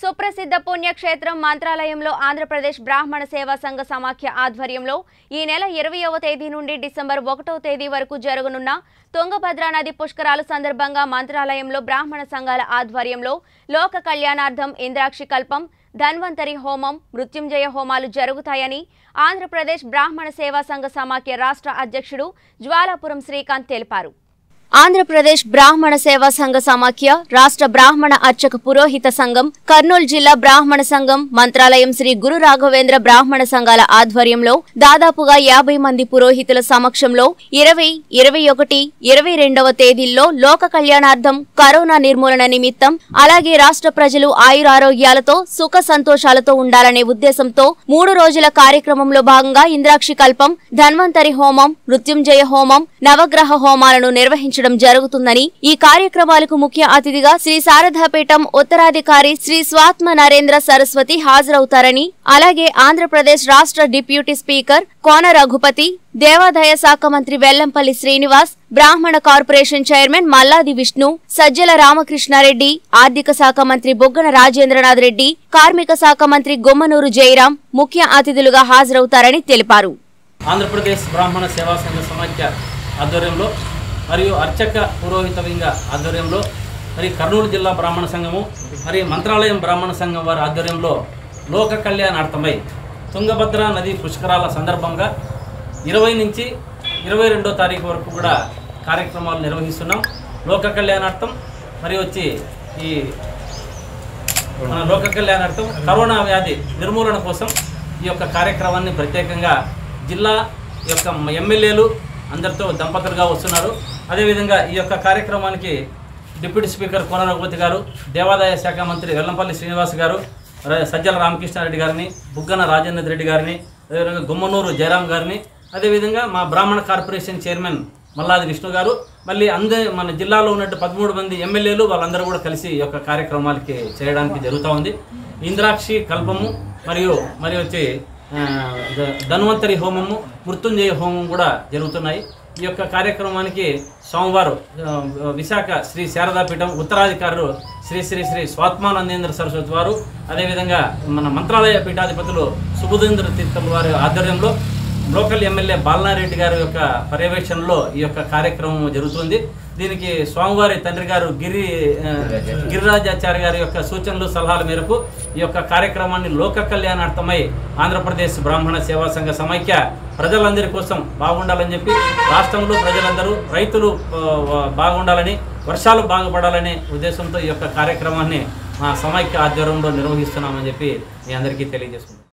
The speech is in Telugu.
సుప్రసిద్ధ పుణ్యక్షేత్రం మంత్రాలయంలో ఆంధ్రప్రదేశ్ బ్రాహ్మణ సేవా సంఘ సమాఖ్య ఆధ్వర్యంలో ఈ నెల ఇరవయవ తేదీ నుండి డిసెంబర్ ఒకటవ తేదీ వరకు జరగనున్న తుంగభద్రా నది పుష్కరాలు సందర్భంగా మంత్రాలయంలో బ్రాహ్మణ సంఘాల ఆధ్వర్యంలో లోక కళ్యాణార్థం ఇంద్రాక్షి కల్పం ధన్వంతరి హోమం మృత్యుంజయ హోమాలు జరుగుతాయని ఆంధ్రప్రదేశ్ బ్రాహ్మణ సేవా సంఘ సమాఖ్య రాష్ట్ర అధ్యక్షుడు జ్వాలాపురం శ్రీకాంత్ తెలిపారు ఆంధ్రప్రదేశ్ బ్రాహ్మణ సేవా సంఘ సమాఖ్య రాష్ట్ర బ్రాహ్మణ అర్చక పురోహిత సంఘం కర్నూలు జిల్లా బ్రాహ్మణ సంఘం మంత్రాలయం శ్రీ గురు రాఘవేంద్ర బ్రాహ్మణ సంఘాల ఆధ్వర్యంలో దాదాపుగా యాభై మంది పురోహితుల సమక్షంలో ఇరవై ఇరవై ఒకటి ఇరవై రెండవ తేదీల్లో లోక కళ్యాణార్థం కరోనా నిర్మూలన నిమిత్తం అలాగే రాష్ట్ర ప్రజలు ఆయురారోగ్యాలతో సుఖ సంతోషాలతో ఉండాలనే ఉద్దేశంతో మూడు రోజుల కార్యక్రమంలో భాగంగా ఇంద్రాక్షి కల్పం ధన్వంతరి హోమం మృత్యుంజయ హోమం నవగ్రహ హోమాలను నిర్వహించడం జరుగుతుందని ఈ కార్యక్రమాలకు ముఖ్య అతిథిగా శ్రీ శారదాపీఠం ఉత్తరాధికారి శ్రీ స్వాత్మ నరేంద్ర సరస్వతి హాజరవుతారని అలాగే ఆంధ్రప్రదేశ్ రాష్ట్ర డిప్యూటీ స్పీకర్ కోన రఘుపతి దేవాదాయ శాఖ మంత్రి వెల్లంపల్లి శ్రీనివాస్ బ్రాహ్మణ కార్పొరేషన్ చైర్మన్ మల్లాది విష్ణు సజ్జల రామకృష్ణారెడ్డి ఆర్థిక శాఖ మంత్రి బొగ్గన రాజేంద్రనాథ్ రెడ్డి కార్మిక శాఖ మంత్రి గుమ్మనూరు జయరాం ముఖ్య అతిథులుగా హాజరవుతారని తెలిపారు ఆంధ్రప్రదేశ్ బ్రాహ్మణ సేవా సంఘ సమాఖ్య ఆధ్వర్యంలో మరియు అర్చక పురోహిత వింగ ఆధ్వర్యంలో మరి కర్నూలు జిల్లా బ్రాహ్మణ సంఘము మరి మంత్రాలయం బ్రాహ్మణ సంఘం వారి ఆధ్వర్యంలో లోక కళ్యాణార్థమై తుంగభద్ర నది పుష్కరాల సందర్భంగా ఇరవై నుంచి ఇరవై రెండో తారీఖు వరకు కూడా కార్యక్రమాలు నిర్వహిస్తున్నాం లోక కళ్యాణార్థం మరి వచ్చి ఈ మన లోక కళ్యాణార్థం కరోనా వ్యాధి నిర్మూలన కోసం ఈ యొక్క కార్యక్రమాన్ని ప్రత్యేకంగా జిల్లా యొక్క ఎమ్మెల్యేలు అందరితో దంపతులుగా వస్తున్నారు అదేవిధంగా ఈ యొక్క కార్యక్రమానికి డిప్యూటీ స్పీకర్ కోన రఘుపతి గారు దేవాదాయ శాఖ మంత్రి వెల్లంపల్లి శ్రీనివాస్ గారు ర- సజ్జల రామకృష్ణారెడ్డి గారిని బుగ్గన రాజేంద్ర రెడ్డి గారిని అదేవిధంగా గుమ్మనూరు జయరాం గారిని అదేవిధంగా మా బ్రాహ్మణ కార్పొరేషన్ చైర్మన్ మల్లాది విష్ణు గారు మళ్ళీ అందే మన జిల్లాలో ఉన్నట్టు పదమూడు మంది ఎమ్మెల్యేలు వాళ్ళందరూ కూడా కలిసి ఈ యొక్క కార్యక్రమాలకి చేయడానికి జరుగుతూ ఉంది ఇంద్రాక్షి కల్పము మరియు మరి వచ్చి ఆ, ద- ధన్వంతరి హోమము మృత్యుంజయ హోమం కూడా జరుగుతున్నాయి ఈ యొక్క కార్యక్రమానికి సోమవారం ఆ, విశాఖ శ్రీ శారదాపీఠం ఉత్తరాధికారులు శ్రీ శ్రీ శ్రీ స్వాత్మానందేంద్ర సరస్వతి వారు అదేవిధంగా మన మంత్రాలయ పీఠాధిపతులు సుబుధేంద్ర తీర్థం వారి ఆధ్వర్యంలో లోకల్ ఎమ్మెల్యే బాలనారెడ్డి గారి యొక్క పర్యవేక్షణలో ఈ యొక్క కార్యక్రమం జరుగుతుంది దీనికి స్వామివారి తండ్రి గారు గిరి ఆ, గిరిరాజాచార్య గారి యొక్క సూచనలు సలహాల మేరకు ఈ యొక్క కార్యక్రమాన్ని లోక కళ్యాణార్థమై ఆంధ్రప్రదేశ్ బ్రాహ్మణ సేవా సంఘ సమైక్య ప్రజలందరి కోసం బాగుండాలని చెప్పి రాష్ట్రంలో ప్రజలందరూ రైతులు ఆ, బాగుండాలని వర్షాలు బాగుపడాలనే ఉద్దేశంతో ఈ యొక్క కార్యక్రమాన్ని మా సమైక్య ఆధ్వర్యంలో నిర్వహిస్తున్నామని చెప్పి మీ అందరికీ తెలియజేసుకుంటాం